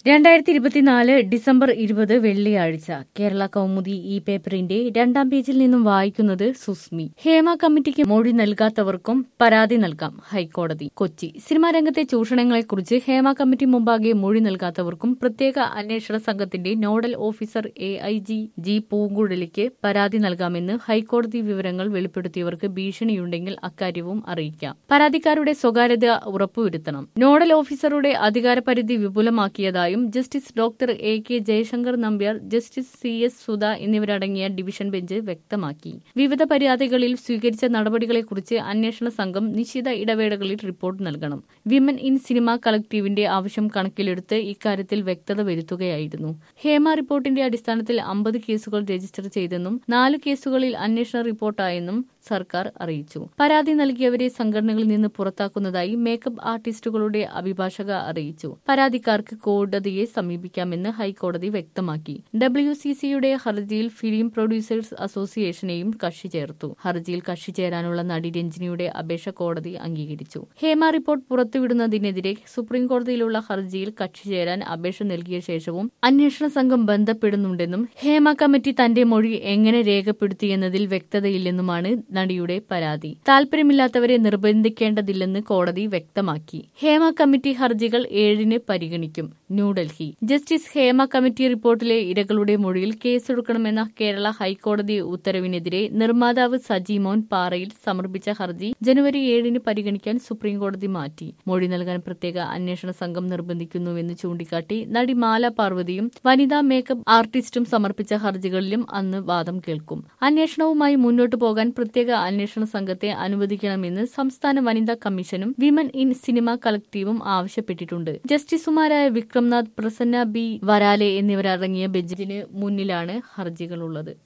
രണ്ടായിരത്തി ഇരുപത്തിനാല് ഡിസംബർ ഇരുപത് വെള്ളിയാഴ്ച കേരള കൗമുദി ഈ പേപ്പറിന്റെ രണ്ടാം പേജിൽ നിന്നും വായിക്കുന്നത് സുസ്മി ഹേമ കമ്മിറ്റിക്ക് മൊഴി നൽകാത്തവർക്കും പരാതി നൽകാം ഹൈക്കോടതി കൊച്ചി സിനിമാ രംഗത്തെ ചൂഷണങ്ങളെക്കുറിച്ച് ഹേമ കമ്മിറ്റി മുമ്പാകെ മൊഴി നൽകാത്തവർക്കും പ്രത്യേക അന്വേഷണ സംഘത്തിന്റെ nodal officer A I G G പൂങ്കുഴലിക്ക് പരാതി നൽകാമെന്ന് ഹൈക്കോടതി വിവരങ്ങൾ വെളിപ്പെടുത്തിയവർക്ക് ഭീഷണിയുണ്ടെങ്കിൽ അക്കാര്യവും അറിയിക്കാം പരാതിക്കാരുടെ സ്വകാര്യത ഉറപ്പുവരുത്തണം നോഡൽ ഓഫീസറുടെ അധികാരപരിധി വിപുലമാക്കിയതായും justice doctor A K Jayasankar Nambiar justice C S Sudha എന്നിവരടങ്ങിയ ഡിവിഷൻ ബെഞ്ച് വ്യക്തമാക്കി വിവിധ പരാതികളിൽ സ്വീകരിച്ച നടപടികളെക്കുറിച്ച് അന്വേഷണ സംഘം നിശ്ചിത ഇടവേളകളിൽ റിപ്പോർട്ട് നൽകണം വിമൻ ഇൻ സിനിമ കളക്ടീവിന്റെ ആവശ്യം കണക്കിലെടുത്ത് ഇക്കാര്യത്തിൽ വ്യക്തത വരുത്തുകയായിരുന്നു ഹേമ റിപ്പോർട്ടിന്റെ അടിസ്ഥാനത്തിൽ അമ്പത് കേസുകൾ രജിസ്റ്റർ ചെയ്തെന്നും നാല് കേസുകളിൽ അന്വേഷണ റിപ്പോർട്ടായെന്നും സർക്കാർ അറിയിച്ചു പരാതി നൽകിയവരെ സംഘടനകളിൽ നിന്ന് പുറത്താക്കുന്നതായി മേക്കപ്പ് ആർട്ടിസ്റ്റുകളുടെ അഭിഭാഷക അറിയിച്ചു പരാതിക്കാർക്ക് കോടതിയെ സമീപിക്കാമെന്ന് ഹൈക്കോടതി വ്യക്തമാക്കി ഡബ്ല്യു സി സിയുടെ ഹർജിയിൽ ഫിലിം പ്രൊഡ്യൂസേഴ്സ് അസോസിയേഷനെയും കക്ഷി ചേർത്തു ഹർജിയിൽ കക്ഷി ചേരാനുള്ള നടി രഞ്ജിനിയുടെ അപേക്ഷ കോടതി അംഗീകരിച്ചു ഹേമ റിപ്പോർട്ട് പുറത്തുവിടുന്നതിനെതിരെ സുപ്രീം കോടതിയിലുള്ള ഹർജിയിൽ കക്ഷി ചേരാൻ അപേക്ഷ നൽകിയ ശേഷവും അന്വേഷണ സംഘം ബന്ധപ്പെടുന്നുണ്ടെന്നും ഹേമ കമ്മിറ്റി തന്റെ മൊഴി എങ്ങനെ രേഖപ്പെടുത്തിയെന്നതിൽ വ്യക്തതയില്ലെന്നുമാണ് നടിയുടെ പരാതി താൽപര്യമില്ലാത്തവരെ നിർബന്ധിക്കേണ്ടതില്ലെന്ന് കോടതി വ്യക്തമാക്കി ഹേമ കമ്മിറ്റി ഹർജികൾ ഏഴിന് പരിഗണിക്കും ന്യൂഡൽഹി ജസ്റ്റിസ് ഹേമ കമ്മിറ്റി റിപ്പോർട്ടിലെ ഇരകളുടെ മൊഴിയിൽ കേസെടുക്കണമെന്ന കേരള ഹൈക്കോടതി ഉത്തരവിനെതിരെ നിർമ്മാതാവ് സജിമോൻ പാറയിൽ സമർപ്പിച്ച ഹർജി ജനുവരി ഏഴിന് പരിഗണിക്കാൻ സുപ്രീംകോടതി മാറ്റി മൊഴി നൽകാൻ പ്രത്യേക അന്വേഷണ സംഘം നിർബന്ധിക്കുന്നുവെന്ന് ചൂണ്ടിക്കാട്ടി നടി മാല പാർവതിയും വനിതാ മേക്കപ്പ് ആർട്ടിസ്റ്റും സമർപ്പിച്ച ഹർജികളിലും അന്ന് വാദം കേൾക്കും അന്വേഷണവുമായി മുന്നോട്ടു പോകാൻ പ്രത്യേക അന്വേഷണ സംഘത്തെ അനുവദിക്കണമെന്ന് സംസ്ഥാന വനിതാ കമ്മീഷനും വിമൻ ഇൻ സിനിമ കളക്ടീവും ആവശ്യപ്പെട്ടിട്ടുണ്ട് ജസ്റ്റിസുമാരായ വിക്രംനാഥ് പ്രസന്ന ബി വരാലെ എന്നിവരടങ്ങിയ ബെഞ്ചിന് മുന്നിലാണ് ഹർജികളുള്ളത്